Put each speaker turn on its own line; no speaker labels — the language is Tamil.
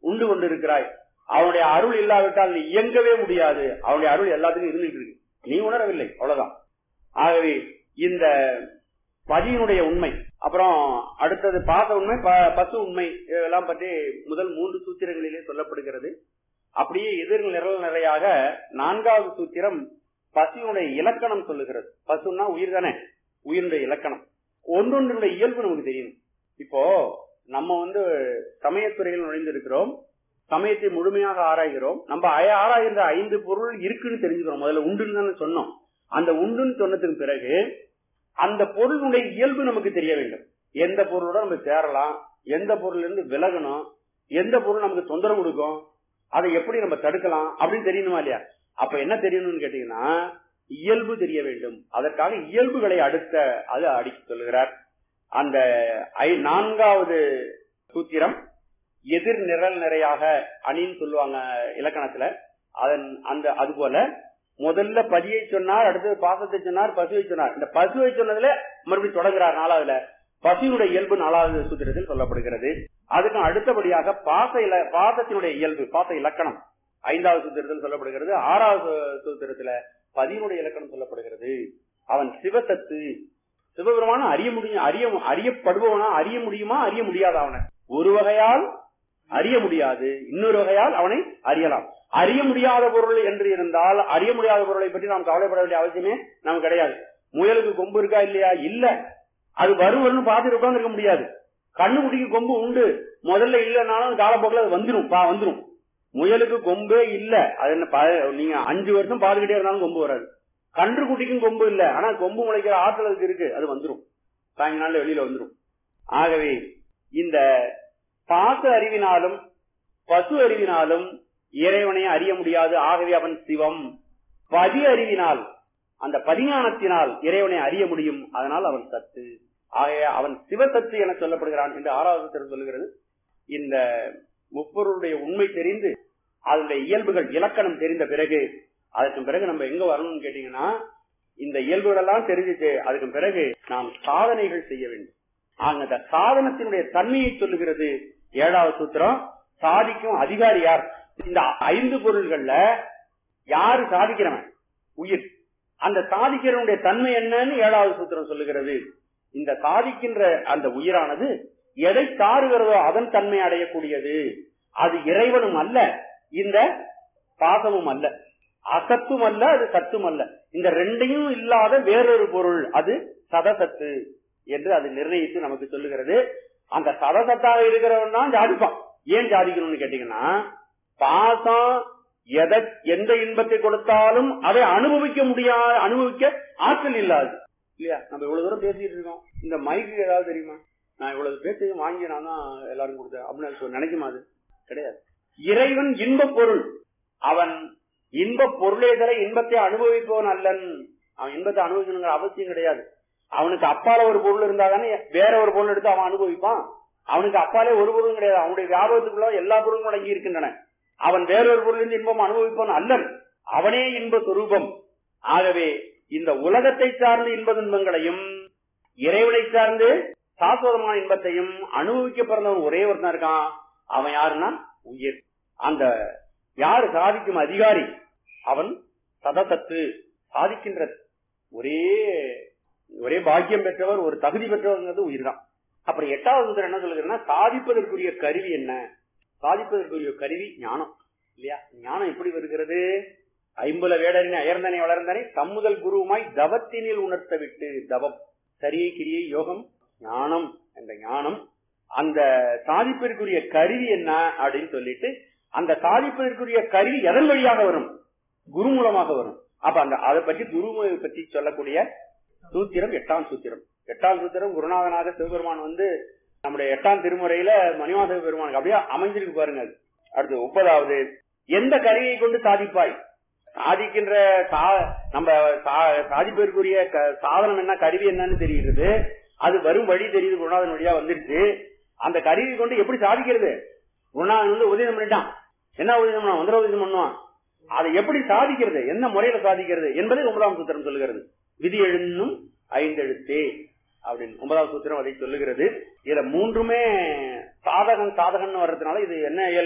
உண்டு கொண்டிருக்கிறாய் அவனுடைய அருள் இல்லாவிட்டால் நீ இயங்கவே முடியாது அவனுடைய அருள் எல்லாத்துக்கும் இருந்துட்டு இருக்கு நீ உணரவில்லை அவ்வளவுதான் ஆகவே இந்த பதியினுடைய உண்மை அப்புறம் அடுத்தது பாச உண்மை ப- பசு உண்மை இதெல்லாம் பற்றி முதல் மூன்று சூத்திரங்களிலே சொல்லப்படுகிறது அப்படியே எதிர் நிரல் நிறையாக நான்காவது சூத்திரம் பசியுடைய இலக்கணம் சொல்லுகிறது பசுன்னா உயிர் தானே உயிருடைய இலக்கணம் ஒன்றொன்றுடைய இயல்பு நமக்கு தெரியும் இப்போ நம்ம வந்து சமயத்துறையில் நுழைந்திருக்கிறோம் சமயத்தை முழுமையாக ஆராய்கிறோம் நம்ம ஆய- ஆராய்கின்ற ஐந்து பொருள் இருக்குன்னு தெரிஞ்சுக்கிறோம் முதல்ல உண்டுன்னு தானே சொன்னோம் அந்த உண்டுன்னு சொன்னதுக்கு பிறகு அந்த பொருளுடைய இயல்பு நமக்கு தெரிய வேண்டும் எந்த பொருளோட நம்ம சேரலாம் எந்த பொருள்ல இருந்து விலகணும் எந்த பொருள் நமக்கு தொந்தரவு கொடுக்கும் அதை எப்படி நம்ம தடுக்கலாம் அப்படின்னு தெரியணுமா இல்லையா அப்ப என்ன தெரியணும்னு கேட்டீங்கன்னா இயல்பு தெரிய வேண்டும் அதற்காக இயல்புகளை அடுத்த அது அடிக்க சொல்லுகிறார் அந்த ஐ- நான்காவது சூத்திரம் எதிர் நிரல் நிறையாக அணின்னு சொல்லுவாங்க இலக்கணத்துல அதன் அந்த அது போல முதல்ல பதியை சொன்னார் அடுத்தது பாசத்தை சொன்னார் பசுவை சொன்னார் இந்த பசுவை சொன்னதுல மறுபடியும் தொடங்குறார் நாலாவதுல பசுவினுடைய இயல்பு நாலாவது சூத்திரத்தில் சொல்லப்படுகிறது அதுக்கு அடுத்தபடியாக பாச இல பாசத்தினுடைய இயல்பு பாச இலக்கணம் ஐந்தாவது சூத்திரத்தில் சொல்லப்படுகிறது ஆறாவது சூ- சூத்திரத்துல பதியினுடைய இலக்கணம் சொல்லப்படுகிறது அவன் சிவசத்து சிவபெருமான அறிய முடியும் அறிய அறியப்படுபவனா அறிய முடியுமா அறிய முடியாதா அவனை ஒரு வகையால் அறிய முடியாது இன்னொரு வகையால் அவனை அறியலாம் அறிய முடியாத பொருள் என்று இருந்தால் அறிய முடியாத பொருளை பற்றி நாம் கவலைப்பட வேண்டிய அவசியமே நமக்கு கிடையாது முயலுக்கு கொம்பு இருக்கா இல்லையா இல்ல அது வரும் வரும்னு பார்த்துட்டு உட்கார்ந்து இருக்க முடியாது கண்ணுக்குட்டிக்கு கொம்பு உண்டு முதல்ல இல்லைனாலும் காலப்போக்கில் அது வந்துரும் பா வந்துரும் முயலுக்கு கொம்பே இல்ல அது என்ன ப- நீங்க அஞ்சு வருஷம் பார்த்துக்கிட்டே இருந்தாலும் கொம்பு வராது கன்று குட்டிக்கும் கொம்பு இல்ல ஆனா கொம்பு முளைக்கிற ஆற்றல் அதுக்கு இருக்கு அது வந்துரும் சாயங்கால நாள்ல வெளியில வந்துரும் ஆகவே இந்த பாச அறிவினாலும் பசு அறிவினாலும் இறைவனை அறிய முடியாது ஆகவே அவன் சிவம் பதி அறிவினால் அந்த பதிஞானத்தினால் இறைவனை அறிய முடியும் அதனால் அவன் சத்து ஆகவே அவன் சிவசத்து என சொல்லப்படுகிறான் என்று ஆறாவது திரு சொல்லுகிறது இந்த முப்பொருளுடைய உண்மை தெரிந்து அதனுடைய இயல்புகள் இலக்கணம் தெரிந்த பிறகு அதுக்கு பிறகு நம்ம எங்க வரணும்னு கேட்டீங்கன்னா இந்த இயல்புகள் எல்லாம் தெரிஞ்சுட்டு அதுக்கு பிறகு நாம் சாதனைகள் செய்ய வேண்டும் ஆக அந்த சாதனத்தினுடைய தன்மையை சொல்லுகிறது ஏழாவது சூத்திரம் சாதிக்கும் அதிகாரி யார் இந்த ஐந்து பொருள்கள்ல யாரு சாதிக்கிறவன் உயிர் அந்த சாதிக்கிறவனுடைய தன்மை என்னன்னு ஏழாவது சூத்திரம் சொல்லுகிறது இந்த சாதிக்கின்ற அந்த உயிரானது எதை சாருகிறதோ அதன் தன்மை அடையக்கூடியது அது இறைவனும் அல்ல இந்த பாசமும் அல்ல அசத்தும் அல்ல அது சத்தும் அல்ல இந்த ரெண்டையும் இல்லாத வேறொரு பொருள் அது சதசத்து என்று அது நிர்ணயித்து நமக்கு சொல்லுகிறது அந்த சதசத்தாக இருக்கிறவன் தான் ஜாதிப்பான் ஏன் ஜாதிக்கணும்னு கேட்டீங்கன்னா பாசம் எதை எந்த இன்பத்தை கொடுத்தாலும் அதை அனுபவிக்க முடியாது அனுபவிக்க ஆற்றல் இல்லாது இல்லையா நம்ம இவ்வளவு தூரம் பேசிட்டு இருக்கோம் இந்த மைக்கு ஏதாவது தெரியுமா நான் இவ்வளவு பேச்சையும் வாங்கி நான் தான் எல்லாரும் கொடுத்தேன் அப்படின்னு சொ- நினைக்குமா அது கிடையாது இறைவன் இன்ப பொருள் அவன் இன்ப பொருளே தர இன்பத்தை அனுபவிப்பவன் அல்லன் அவன் இன்பத்தை அனுபவிக்கணுங்கிற அவசியம் கிடையாது அவனுக்கு அப்பால ஒரு பொருள் இருந்தா தானே வேற ஒரு பொருள் எடுத்து அவன் அனுபவிப்பான் அவனுக்கு அப்பாலே ஒரு பொருளும் கிடையாது அவனுடைய வியாபகத்துக்குள்ள எல்லா பொருளும் அடங்கி இருக்கின்றன அவன் வேறொரு பொருளிலிருந்து இன்பம் அனுபவிப்பான் அல்லன் அவனே இன்ப சொரூபம் ஆகவே இந்த உலகத்தை சார்ந்த இன்ப துன்பங்களையும் இறைவனை சார்ந்து சாஸ்வதமான இன்பத்தையும் அனுபவிக்க பிறந்தவன் ஒரே ஒருத்தன் இருக்கான் அவன் யாருன்னா உயிர் அந்த யாரு சாதிக்கும் அதிகாரி அவன் சதசத்து சாதிக்கின்ற ஒரே ஒரே பாக்கியம் பெற்றவர் ஒரு தகுதி பெற்றவர்ங்கிறது உயிர் தான் அப்புறம் எட்டாவது சூத்திரம் என்ன சொல்லுகிறேன்னா சாதிப்பதற்குரிய கருவி என்ன சாதிப்பதற்குரிய கருவி ஞானம் இல்லையா ஞானம் எப்படி வருகிறது ஐம்புல வேடரின் அயர்ந்தனை வளர்ந்தனை தம்முதல் குருவுமாய் தவத்தினில் உணர்த்த விட்டு தவம் சரியை கிரியை யோகம் ஞானம் என்ற ஞானம் அந்த சாதிப்பதற்குரிய கருவி என்ன அப்படின்னு சொல்லிட்டு அந்த சாதிப்பதற்குரிய கருவி எதன் வழியாக வரும் குரு மூலமாக வரும் அப்ப அந்த அதை பற்றி குரு பற்றி சொல்லக்கூடிய சூத்திரம் எட்டாம் சூத்திரம் எட்டாம் சூத்திரம் குருநாதனாக சிவபெருமான் வந்து நம்முடைய எட்டாம் திருமுறையில மணிவாசக பெருமானுக்கு அப்படியே அமைஞ்சிருக்கு பாருங்க அது அடுத்து முப்பதாவது எந்த கருவியை கொண்டு சாதிப்பாய் சாதிக்கின்ற சா- நம்ம சா- சாதிப்பதற்குரிய க- சாதனம் என்ன கருவி என்னன்னு தெரிகிறது அது வரும் வழி தெரியுது குருநாதன் வழியா வந்துருச்சு அந்த கருவி கொண்டு எப்படி சாதிக்கிறது குருநாதன் வந்து உதயம் பண்ணிட்டான் என்ன உதயம் பண்ணான் மந்திர உதயம் பண்ணுவான் அதை எப்படி சாதிக்கிறது என்ன முறையில சாதிக்கிறது என்பதை ஒன்பதாம் சூத்திரம் சொல்லுகிறது விதி எழுந்தும் ஐந்தெழுத்தே அப்படின்னு ஒன்பதாம் சூத்திரம் அதை சொல்லுகிறது இதுல மூன்றுமே சாதகன் சாதகன் வர்றதுனால இது என்ன இயல்